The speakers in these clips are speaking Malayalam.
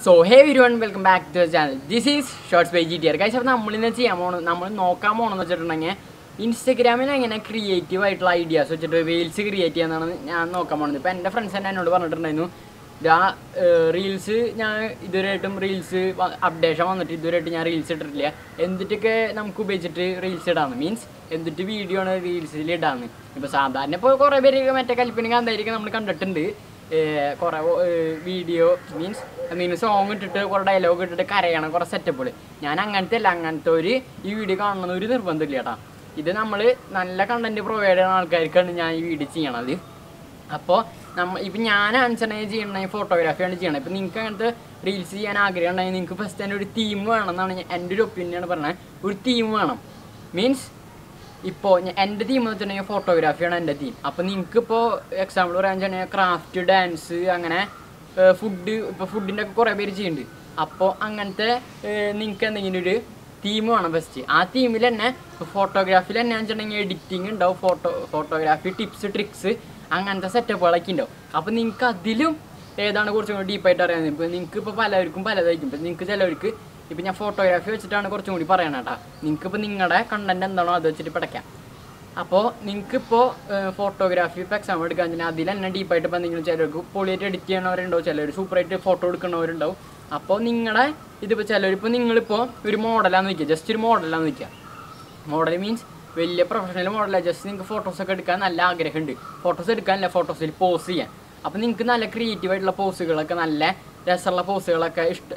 so hey we one welcome back to channel this is shorts by G T R കഴിച്ച് അപ്പോൾ നമ്മളിന്ന് ചെയ്യാൻ പോകണം നമ്മൾ നോക്കാൻ പോകണമെന്ന് വെച്ചിട്ടുണ്ടെങ്കിൽ ഇൻസ്റ്റഗ്രാമിൽ എങ്ങനെ ക്രിയേറ്റീവ് ആയിട്ടുള്ള ഐഡിയാസ് വെച്ചിട്ട് റീൽസ് ക്രിയേറ്റ് ചെയ്യാന്നാണ് ഞാൻ നോക്കാൻ പോകുന്നത് ഇപ്പോൾ എൻ്റെ ഫ്രണ്ട്സ് തന്നെ എന്നോട് പറഞ്ഞിട്ടുണ്ടായിരുന്നു ഇതാ റീൽസ് ഞാൻ ഇതുവരെയായിട്ടും റീൽസ് അപ്ഡേഷൻ വന്നിട്ട് ഇതുവരെയായിട്ട് ഞാൻ റീൽസ് ഇട്ടിട്ടില്ല എന്നിട്ടൊക്കെ നമുക്ക് ഉപയോഗിച്ചിട്ട് റീൽസ് ഇടാന്ന് മീൻസ് എന്നിട്ട് വീഡിയോ ആണ് റീൽസിൽ ഇടാന്ന് ഇപ്പോൾ സാധാരണ ഇപ്പോൾ കുറേ പേര് മറ്റേ കൽപ്പന കാന്തായിരിക്കും നമ്മൾ കണ്ടിട്ടുണ്ട് ഏർ കുറേ വീഡിയോ മീൻസ് എന്തെങ്കിലും സോങ് ഇട്ടിട്ട് കുറേ ഡയലോഗ് ഇട്ടിട്ട് കരയണം കുറേ സെറ്റപ്പുകൾ ഞാൻ അങ്ങനത്തെ അല്ല അങ്ങനത്തെ ഒരു ഈ വീഡിയോ കാണണമെന്ന് ഒരു നിർബന്ധമില്ല ചേട്ടാ ഇത് നമ്മൾ നല്ല കണ്ടന്റ് പ്രൊവൈഡ് ചെയ്യുന്ന ആൾക്കാർക്കാണ് ഞാൻ ഈ വീഡിയോ ചെയ്യണത് അപ്പോൾ നമ്മ ഇപ്പം ഞാനാണ് ചെയ്യണമെങ്കിൽ ഫോട്ടോഗ്രാഫിയാണ് ചെയ്യണത് ഇപ്പം നിങ്ങൾക്ക് അങ്ങനത്തെ റീൽസ് ചെയ്യാൻ ആഗ്രഹം ഉണ്ടെങ്കിൽ നിങ്ങൾക്ക് ഫസ്റ്റ് തന്നെ ഒരു തീം വേണം എന്നാണ് ഞാൻ- എൻ്റെ ഒരു ഒപ്പീനിയൻ പറഞ്ഞത് ഒരു തീം വേണം മീൻസ് ഇപ്പോൾ എൻ്റെ തീം എന്ന് വെച്ചിട്ടുണ്ടെങ്കിൽ ഫോട്ടോഗ്രാഫിയാണ് എൻ്റെ തീം അപ്പോൾ നിങ്ങൾക്ക് ഇപ്പോൾ എക്സാമ്പിൾ പറയാൻ വെച്ചിട്ടുണ്ടെങ്കിൽ ക്രാഫ്റ്റ് ഡാൻസ് അങ്ങനെ ഫുഡ് ഇപ്പോൾ ഫുഡിൻ്റെ ഒക്കെ കുറേ പേര് ചെയ്യുന്നുണ്ട് അപ്പോൾ അങ്ങനത്തെ നിങ്ങൾക്ക് എന്തെങ്കിലും ഒരു തീം വേണം ഫസ്റ്റ് ആ തീമിൽ തന്നെ ഫോട്ടോഗ്രാഫിയിൽ തന്നെ വെച്ചിട്ടുണ്ടെങ്കിൽ എഡിറ്റിംഗ് ഉണ്ടാവും ഫോട്ടോ ഫോട്ടോഗ്രാഫി ടിപ്സ് ട്രിക്സ് അങ്ങനത്തെ സെറ്റപ്പുകളൊക്കെ ഉണ്ടാവും അപ്പോൾ നിങ്ങൾക്ക് അതിലും ഏതാണ് കുറച്ചും കൂടി ഡീപ്പായിട്ട് അറിയാൻ ഇപ്പോൾ നിങ്ങൾക്ക് ഇപ്പോൾ പലർക്കും പലതായിരിക്കും ഇപ്പം നിങ്ങൾക്ക് ചിലവർക്ക് ഇപ്പം ഞാൻ ഫോട്ടോഗ്രാഫി വെച്ചിട്ടാണ് കുറച്ചും കൂടി പറയണം കേട്ടോ നിങ്ങൾക്ക് ഇപ്പോൾ നിങ്ങളുടെ കണ്ടന്റ് എന്താണോ അത് വെച്ചിട്ട് പഠിക്കാം അപ്പോൾ നിങ്ങൾക്കിപ്പോൾ ഫോട്ടോഗ്രാഫി ഇപ്പോൾ എക്സാം എടുക്കാൻ വെച്ചാൽ അതിൽ തന്നെ ഡീപ്പായിട്ട് ഇപ്പോൾ എന്തെങ്കിലും ചിലർക്ക് പൊളിയായിട്ട് എഡിറ്റ് ചെയ്യണവരുണ്ടാവും ചിലർ സൂപ്പറായിട്ട് ഫോട്ടോ എടുക്കുന്നവരുണ്ടാവും അപ്പോൾ നിങ്ങളുടെ ഇതിപ്പോൾ ചിലരിപ്പോൾ നിങ്ങളിപ്പോൾ ഒരു മോഡലാന്ന് വയ്ക്കുക ജസ്റ്റ് ഒരു മോഡലാന്ന് വയ്ക്കുക മോഡൽ മീൻസ് വലിയ പ്രൊഫഷണൽ മോഡലല്ല ജസ്റ്റ് നിങ്ങൾക്ക് ഫോട്ടോസൊക്കെ എടുക്കാൻ നല്ല ആഗ്രഹമുണ്ട് ഫോട്ടോസ് എടുക്കാനല്ല ഫോട്ടോസിൽ പോസ് ചെയ്യാൻ അപ്പോൾ നിങ്ങൾക്ക് നല്ല ക്രിയേറ്റീവ് ആയിട്ടുള്ള പോസുകളൊക്കെ നല്ല രസമുള്ള പോസുകളൊക്കെ ഇഷ്ട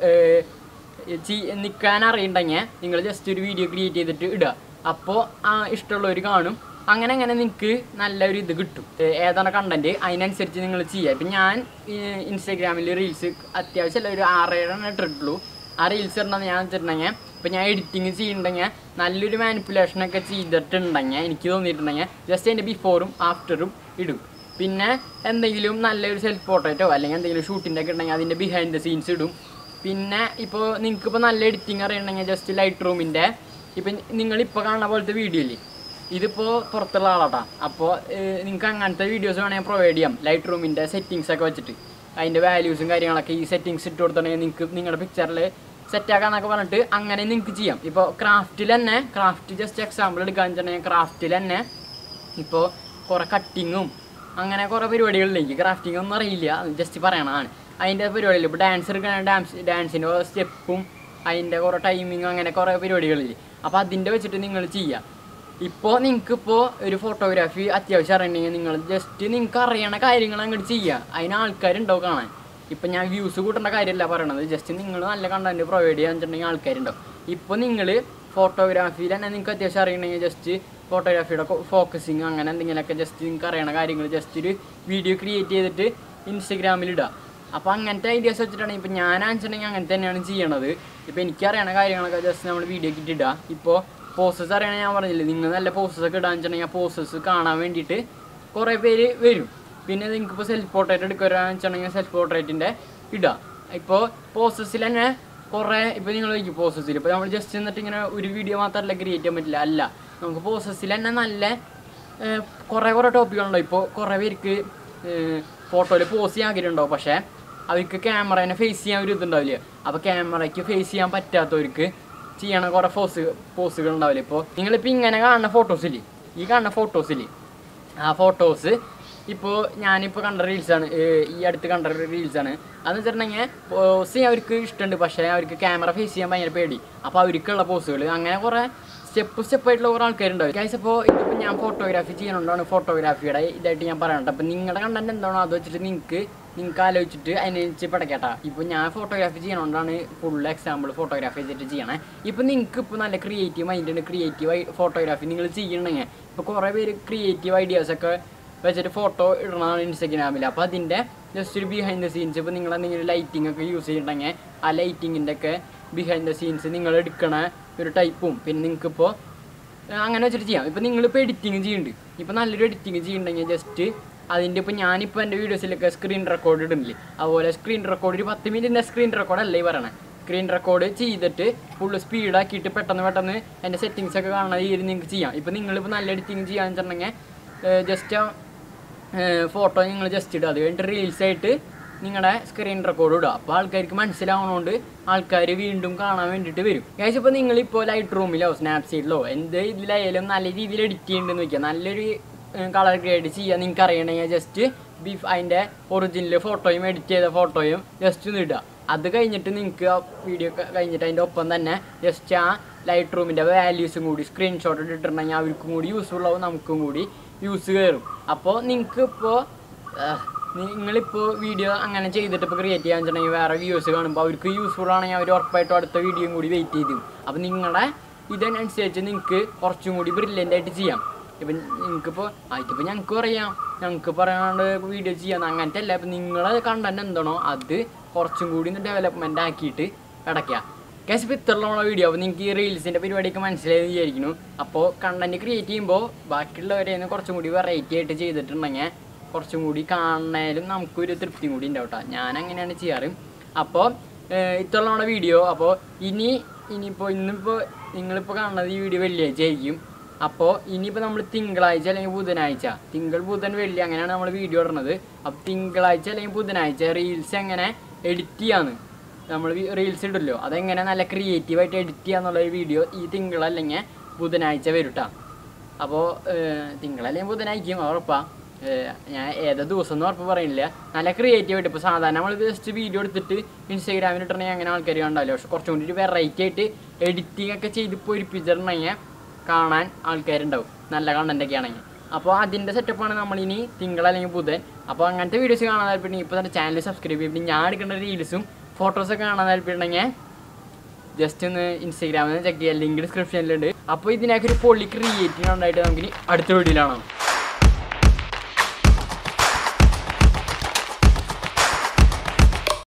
നിൽക്കാൻ അറിയണ്ടെങ്കിൽ നിങ്ങൾ ജസ്റ്റ് ഒരു വീഡിയോ ക്രിയേറ്റ് ചെയ്തിട്ട് ഇടുക അപ്പോൾ ഇഷ്ടമുള്ളവർ കാണും അങ്ങനെ അങ്ങനെ നിങ്ങൾക്ക് നല്ലൊരു ഇത് കിട്ടും ഏ- ഏതാണ് കണ്ടന്റ് അതിനനുസരിച്ച് നിങ്ങൾ ചെയ്യുക ഇപ്പം ഞാൻ ഇൻസ്റ്റാഗ്രാമിൽ റീൽസ് അത്യാവശ്യം ഒരു ആറേഴെണ്ണം ഇട്ടിട്ടുള്ളൂ ആ റീൽസ് ഇടണമെന്ന് ഞാൻ വെച്ചിട്ടുണ്ടെങ്കിൽ ഇപ്പം ഞാൻ എഡിറ്റിങ് ചെയ്യുന്നുണ്ടെങ്കിൽ നല്ലൊരു മാനിപ്പുലേഷനൊക്കെ ചെയ്തിട്ടുണ്ടെങ്കിൽ എനിക്ക് തോന്നിയിട്ടുണ്ടെങ്കിൽ ജസ്റ്റ് അതിൻ്റെ ബിഫോറും ആഫ്റ്ററും ഇടും പിന്നെ എന്തെങ്കിലും നല്ലൊരു സെൽഫ് പോർട്രേറ്റോ അല്ലെങ്കിൽ എന്തെങ്കിലും ഷൂട്ടിൻ്റെ ഒക്കെ ഉണ്ടെങ്കിൽ അതിൻ്റെ ബിഹൈൻഡ് ദ സീൻസ് ഇടും പിന്നെ ഇപ്പോൾ നിങ്ങൾക്ക് ഇപ്പോൾ നല്ല എഡിറ്റിംഗ് അറിയണമെങ്കിൽ ജസ്റ്റ് ലൈറ്റ് റൂമിൻ്റെ ഇപ്പം നിങ്ങളിപ്പോൾ കാണുന്ന പോലത്തെ വീഡിയോ ഇല്ലേ ഇതിപ്പോൾ പുറത്തുള്ള ആളാട്ടാ അപ്പോൾ നിങ്ങൾക്ക് അങ്ങനത്തെ വീഡിയോസ് വേണമെങ്കിൽ പ്രൊവൈഡ് ചെയ്യാം ലൈറ്റ് റൂമിൻ്റെ സെറ്റിങ്സ് ഒക്കെ വെച്ചിട്ട് അതിൻ്റെ വാല്യൂസും കാര്യങ്ങളൊക്കെ ഈ സെറ്റിങ്സ് ഇട്ട് കൊടുത്തിട്ടുണ്ടെങ്കിൽ നിങ്ങൾക്ക് നിങ്ങളുടെ പിക്ചറിൽ സെറ്റാക്കാന്നൊക്കെ പറഞ്ഞിട്ട് അങ്ങനെ നിങ്ങൾക്ക് ചെയ്യാം ഇപ്പോൾ ക്രാഫ്റ്റിൽ തന്നെ ക്രാഫ്റ്റ് ജസ്റ്റ് എക്സാമ്പിൾ എടുക്കാന്ന് വെച്ചിട്ടുണ്ടെങ്കിൽ ക്രാഫ്റ്റിൽ തന്നെ ഇപ്പോൾ കുറേ കട്ടിങ്ങും അങ്ങനെ കുറേ പരിപാടികളില്ല എനിക്ക് ക്രാഫ്റ്റിംഗ് ഒന്നും അറിയില്ല ജസ്റ്റ് പറയണതാണ് അതിൻ്റെ പരിപാടിയിൽ ഇപ്പോൾ ഡാൻസ് എടുക്കണ ഡാൻസ് ഡാൻസിൻ്റെ സ്റ്റെപ്പും അതിൻ്റെ കുറേ ടൈമിങ്ങും അങ്ങനെ കുറേ പരിപാടികളില്ലേ അപ്പോൾ അതിൻ്റെ വെച്ചിട്ട് നിങ്ങൾ ചെയ്യുക ഇപ്പോൾ നിങ്ങൾക്ക് ഇപ്പോൾ ഒരു ഫോട്ടോഗ്രാഫി അത്യാവശ്യം അറിയണമെങ്കിൽ നിങ്ങൾ ജസ്റ്റ് നിങ്ങൾക്ക് അറിയണ കാര്യങ്ങൾ അങ്ങോട്ട് ചെയ്യുക അതിന് ആൾക്കാരുണ്ടാവും കാണാൻ ഇപ്പം ഞാൻ വ്യൂസ് കൂട്ടേണ്ട കാര്യമല്ല പറയണത് ജസ്റ്റ് നിങ്ങൾ നല്ല കണ്ടന്റ് പ്രൊവൈഡ് ചെയ്യാൻ വെച്ചിട്ടുണ്ടെങ്കിൽ ആൾക്കാരുണ്ടാവും ഇപ്പോൾ നിങ്ങൾ ഫോട്ടോഗ്രാഫിയിൽ തന്നെ നിങ്ങൾക്ക് അത്യാവശ്യം അറിയണമെങ്കിൽ ജസ്റ്റ് ഫോട്ടോഗ്രാഫിയുടെ ഫോക്കസിങ് അങ്ങനെ എന്തെങ്കിലുമൊക്കെ ജസ്റ്റ് നിങ്ങൾക്ക് അറിയണ കാര്യങ്ങൾ ജസ്റ്റ് ഒരു വീഡിയോ ക്രിയേറ്റ് ചെയ്തിട്ട് ഇൻസ്റ്റഗ്രാമിൽ ഇടുക അപ്പോൾ അങ്ങനത്തെ ഐഡിയാസ് വെച്ചിട്ടാണ് ഇപ്പോൾ ഞാൻ വെച്ചിട്ടുണ്ടെങ്കിൽ അങ്ങനെ തന്നെയാണ് ചെയ്യണത് ഇപ്പോൾ എനിക്കറിയണ കാര്യങ്ങളൊക്കെ ജസ്റ്റ് നമ്മൾ വീഡിയോ ഒക്കെ ഇട്ടിടുക ഇപ്പോൾ പോസ്റ്റസ് അറിയണ ഞാൻ പറഞ്ഞില്ലേ നിങ്ങൾ നല്ല പോസ്റ്റസ് ഒക്കെ ഇടാന്ന് വെച്ചിട്ടുണ്ടെങ്കിൽ ആ പോസ്റ്റസ് കാണാൻ വേണ്ടിയിട്ട് കുറേ പേര് വരും പിന്നെ നിങ്ങൾക്ക് ഇപ്പോൾ സെൽഫ് പോർട്രേറ്റ് എടുക്കുകയാണെന്ന് വെച്ചിട്ടുണ്ടെങ്കിൽ സെൽഫ് പോർട്രേറ്റിൻ്റെ ഇടുക ഇപ്പോൾ പോസ്റ്റസിൽ തന്നെ കുറേ ഇപ്പോൾ നിങ്ങൾ ചോദിക്കും പോസ്റ്റസിൽ ഇപ്പോൾ നമ്മൾ ജസ്റ്റ് എന്നിട്ട് ഇങ്ങനെ ഒരു വീഡിയോ മാത്രമല്ല ക്രിയേറ്റ് ചെയ്യാൻ പറ്റില്ല അല്ല നമുക്ക് പോസ്റ്റസിൽ തന്നെ നല്ല ഏഹ്, കുറേ കുറേ ടോപ്പിക്കുകളുണ്ടാവും ഇപ്പോൾ കുറേ പേർക്ക് ഫോട്ടോയിൽ പോസ്റ്റ് ചെയ്യാൻ ആഗ്രഹം ഉണ്ടാവും പക്ഷേ അവർക്ക് ക്യാമറേനെ ഫേസ് ചെയ്യാൻ ഒരു ഇതുണ്ടാവില്ല അപ്പോൾ ക്യാമറയ്ക്ക് ഫേസ് ചെയ്യാൻ പറ്റാത്തവർക്ക് ചെയ്യണ കുറേ ഫോസ് പോസുകൾ ഉണ്ടാവില്ല ഇപ്പോൾ നിങ്ങളിപ്പോൾ ഇങ്ങനെ കാണുന്ന ഫോട്ടോസിൽ ഈ കാണുന്ന ഫോട്ടോസിൽ ആ ഫോട്ടോസ് ഇപ്പോൾ ഞാനിപ്പോൾ കണ്ട റീൽസാണ് ഈ അടുത്ത് കണ്ട റീൽസാണ് അതെന്ന് വെച്ചിട്ടുണ്ടെങ്കിൽ പോസ് ചെയ്യാൻ അവർക്ക് ഇഷ്ടമുണ്ട് പക്ഷേ അവർക്ക് ക്യാമറ ഫേസ് ചെയ്യാൻ ഭയങ്കര പേടി അപ്പോൾ അവർക്കുള്ള പോസുകൾ അങ്ങനെ കുറേ സ്റ്റെപ്പ് സ്റ്റെപ്പായിട്ടുള്ള കുറേ ആൾക്കാരുണ്ടാവും ഗൈസ് അപ്പോൾ ഇതിപ്പോൾ ഞാൻ ഫോട്ടോഗ്രാഫി ചെയ്യണോണ്ടാണ് ഫോട്ടോഗ്രാഫിയുടെ ഇതായിട്ട് ഞാൻ പറയണത് അപ്പോൾ നിങ്ങളുടെ കണ്ടന്റ് എന്താണോ അത് വെച്ചിട്ട് നിങ്ങൾക്ക് നിങ്ങൾക്ക് ആലോചിച്ചിട്ട് അതിനനുസരിച്ച് പടക്കട്ടാ ഇപ്പോൾ ഞാൻ ഫോട്ടോഗ്രാഫി ചെയ്യണോണ്ടാണ് ഫുൾ എക്സാമ്പിൾ ഫോട്ടോഗ്രാഫി ചെയ്തിട്ട് ചെയ്യണേ ഇപ്പോൾ നിങ്ങൾക്ക് ഇപ്പോൾ നല്ല ക്രിയേറ്റീവ് മൈൻഡുണ്ട് ക്രിയേറ്റീവ് ഫോട്ടോഗ്രാഫി നിങ്ങൾ ചെയ്യണമെങ്കിൽ ഇപ്പോൾ കുറേ പേര് ക്രിയേറ്റീവ് ഐഡിയാസൊക്കെ വെച്ചിട്ട് ഫോട്ടോ ഇടണതാണ് ഇൻസ്റ്റഗ്രാമിൽ അപ്പോൾ അതിൻ്റെ ജസ്റ്റ് ഒരു ബിഹൈൻഡ് ദ സീൻസ് ഇപ്പോൾ നിങ്ങൾ എന്തെങ്കിലും ലൈറ്റിംഗ് ഒക്കെ യൂസ് ചെയ്തിട്ടുണ്ടെങ്കിൽ ആ ലൈറ്റിങ്ങിൻ്റെ ഒക്കെ ബിഹൈൻഡ് ദ സീൻസ് നിങ്ങൾ എടുക്കണ ഒരു ടൈപ്പും പിന്നെ നിങ്ങൾക്കിപ്പോൾ അങ്ങനെ വെച്ചിട്ട് ചെയ്യാം ഇപ്പം നിങ്ങളിപ്പോൾ എഡിറ്റിങ് ചെയ്യുന്നുണ്ട് ഇപ്പം നല്ലൊരു എഡിറ്റിങ് ചെയ്യുന്നുണ്ടെങ്കിൽ ജസ്റ്റ് അതിൻ്റെ ഇപ്പോൾ ഞാനിപ്പോൾ എൻ്റെ വീഡിയോസിലൊക്കെ സ്ക്രീൻ റെക്കോർഡ് ഇടുന്നില്ലേ അതുപോലെ സ്ക്രീൻ റെക്കോർഡ് ഒരു പത്ത് മിനിറ്റിൻ്റെ സ്ക്രീൻ റെക്കോർഡ് അല്ലേ ഈ പറയണേ സ്ക്രീൻ റെക്കോർഡ് ചെയ്തിട്ട് ഫുള്ള് സ്പീഡാക്കിയിട്ട് പെട്ടെന്ന് പെട്ടെന്ന് എൻ്റെ സെറ്റിങ്സ് ഒക്കെ കാണാൻ ഈ നിങ്ങൾക്ക് ചെയ്യാം ഇപ്പം നിങ്ങളിപ്പോൾ നല്ല എഡിറ്റിങ് ചെയ്യാന്ന് വെച്ചിട്ടുണ്ടെങ്കിൽ ജസ്റ്റ് ഫോട്ടോ നിങ്ങൾ ജസ്റ്റ് ഇടുക അത് കഴിഞ്ഞിട്ട് റീൽസ് ആയിട്ട് നിങ്ങളുടെ സ്ക്രീൻ റെക്കോർഡ് ഇടുക അപ്പോൾ ആൾക്കാർക്ക് മനസ്സിലാവണോണ്ട് ആൾക്കാർ വീണ്ടും കാണാൻ വേണ്ടിയിട്ട് വരും ഗൈസ് ഇപ്പോൾ നിങ്ങളിപ്പോൾ ലൈറ്റ് റൂമിലോ സ്നാപ്സീഡിലോ എന്ത് ഇതിലായാലും നല്ല രീതിയിൽ എഡിറ്റ് ചെയ്യേണ്ടതെന്ന് വെക്കുക നല്ലൊരു കളർ ഗ്രേഡ് ചെയ്യാൻ നിങ്ങൾക്ക് അറിയണമെങ്കിൽ ജസ്റ്റ് ബീഫ് അതിൻ്റെ ഒറിജിനൽ ഫോട്ടോയും എഡിറ്റ് ചെയ്ത ഫോട്ടോയും ജസ്റ്റ് ഒന്ന് ഇടുക അത് കഴിഞ്ഞിട്ട് നിങ്ങൾക്ക് ആ വീഡിയോ കഴിഞ്ഞിട്ട് അതിൻ്റെ ഒപ്പം തന്നെ ജസ്റ്റ് ആ ലൈറ്റ് റൂമിൻ്റെ വാല്യൂസും കൂടി സ്ക്രീൻഷോട്ട് ഇട്ടിട്ടുണ്ടെങ്കിൽ അവർക്കും കൂടി യൂസ്ഫുൾ ആവും നമുക്കും കൂടി യൂസ് കയറും അപ്പോൾ നിങ്ങൾക്ക് ഇപ്പോൾ നിങ്ങളിപ്പോൾ വീഡിയോ അങ്ങനെ ചെയ്തിട്ട് ഇപ്പോൾ ക്രിയേറ്റ് ചെയ്യാൻ വെച്ചിട്ടുണ്ടെങ്കിൽ വേറെ വ്യൂസ് കാണുമ്പോൾ അവർക്ക് യൂസ്ഫുൾ ആണെങ്കിൽ അവർ ഉറപ്പായിട്ടും അടുത്ത വീഡിയോയും കൂടി വെയിറ്റ് ചെയ്തു അപ്പോൾ നിങ്ങളുടെ ഇതിനനുസരിച്ച് നിങ്ങൾക്ക് കുറച്ചും കൂടി ബ്രില്യൻ്റ് ആയിട്ട് ചെയ്യാം ഇപ്പം നിങ്ങൾക്കിപ്പോൾ ആയിട്ടിപ്പോൾ ഞങ്ങൾക്ക് അറിയാം ഞങ്ങൾക്ക് പറയാണ്ട് വീഡിയോ ചെയ്യാൻ അങ്ങനത്തെ അല്ല ഇപ്പം നിങ്ങളെ കണ്ടന്റ് എന്താണോ അത് കുറച്ചും കൂടി ഡെവലപ്മെൻ്റ് ആക്കിയിട്ട് കിടക്കുക കേസ് ഇപ്പോൾ ഇത്രയുള്ള വീഡിയോ അപ്പോൾ നിങ്ങൾക്ക് ഈ റീൽസിൻ്റെ പരിപാടിയൊക്കെ മനസ്സിലായെന്ന് വിചാരിക്കുന്നു അപ്പോൾ കണ്ടന്റ് ക്രിയേറ്റ് ചെയ്യുമ്പോൾ ബാക്കിയുള്ളവരെ നിന്ന് കുറച്ചും കൂടി വെറൈറ്റി ആയിട്ട് ചെയ്തിട്ടുണ്ടെങ്കിൽ കുറച്ചും കൂടി കാണാനും നമുക്കൊരു തൃപ്തിയും കൂടി ഉണ്ടാവും കേട്ടോ ഞാൻ അങ്ങനെയാണ് ചെയ്യാറ് അപ്പോൾ ഇത്രയുള്ള വീഡിയോ അപ്പോൾ ഇനി ഇനിയിപ്പോൾ ഇന്നിപ്പോൾ നിങ്ങളിപ്പോൾ കാണുന്നത് ഈ വീഡിയോ വെള്ളിയാഴ്ച ആയിരിക്കും അപ്പോൾ ഇനിയിപ്പോൾ നമ്മൾ തിങ്കളാഴ്ച അല്ലെങ്കിൽ ബുധനാഴ്ച തിങ്കൾ ബുധൻ വെള്ളി അങ്ങനെയാണ് നമ്മൾ വീഡിയോ ഇടുന്നത് അപ്പോൾ തിങ്കളാഴ്ച അല്ലെങ്കിൽ ബുധനാഴ്ച റീൽസ് എങ്ങനെ എഡിറ്റ് ചെയ്യാന്ന് നമ്മൾ റീൽസ് ഇടുമല്ലോ അതെങ്ങനെ നല്ല ക്രിയേറ്റീവായിട്ട് എഡിറ്റ് ചെയ്യാന്നുള്ള ഒരു വീഡിയോ ഈ തിങ്കൾ അല്ലെങ്കിൽ ബുധനാഴ്ച വരും കേട്ടോ അപ്പോൾ തിങ്കളല്ലെങ്കിൽ ബുധനായിരിക്കും ഉറപ്പാ ഏഹ് ഞാൻ ഏതാ ദിവസം എന്ന് ഉറപ്പ് പറയുന്നില്ല നല്ല ക്രിയേറ്റീവായിട്ട് ഇപ്പോൾ സാധാരണ നമ്മൾ ജസ്റ്റ് വീഡിയോ എടുത്തിട്ട് ഇൻസ്റ്റാഗ്രാമിൽ ഇട്ടിട്ടുണ്ടെങ്കിൽ അങ്ങനെ ആൾക്കാർ കണ്ടാവില്ല പക്ഷെ കുറച്ചും കൂടി വെറൈറ്റി ആയിട്ട് എഡിറ്റിംഗ് ഒക്കെ ചെയ്ത് പൊരിപ്പിച്ചിട്ടുണ്ടെങ്കിൽ കാണാൻ ആൾക്കാരുണ്ടാവും നല്ല കണ്ടന്റ് ഒക്കെ ആണെങ്കിൽ അപ്പോൾ അതിൻ്റെ സെറ്റപ്പാണ് നമ്മളിനി തിങ്കൾ അല്ലെങ്കിൽ ബുധൻ അപ്പോൾ അങ്ങനത്തെ വീഡിയോസ് കാണാൻ താല്പര്യം ഇപ്പോൾ തന്നെ ചാനൽ സബ്സ്ക്രൈബ് ചെയ്യും പിന്നെ ഞാൻ എടുക്കേണ്ട റീൽസും ഫോട്ടോസൊക്കെ കാണാൻ താല്പര്യമുണ്ടെങ്കിൽ ജസ്റ്റ് ഒന്ന് ഇൻസ്റ്റാഗ്രാമിൽ ചെക്ക് ചെയ്യാം ലിങ്ക് ഡിസ്ക്രിപ്ഷനിലുണ്ട് അപ്പോൾ ഇതിനൊക്കെ ഒരു പൊള്ളി ക്രിയേറ്റീവ് ഉണ്ടായിട്ട് നമുക്കിനി അടുത്ത വീഡിയോയിലാണ്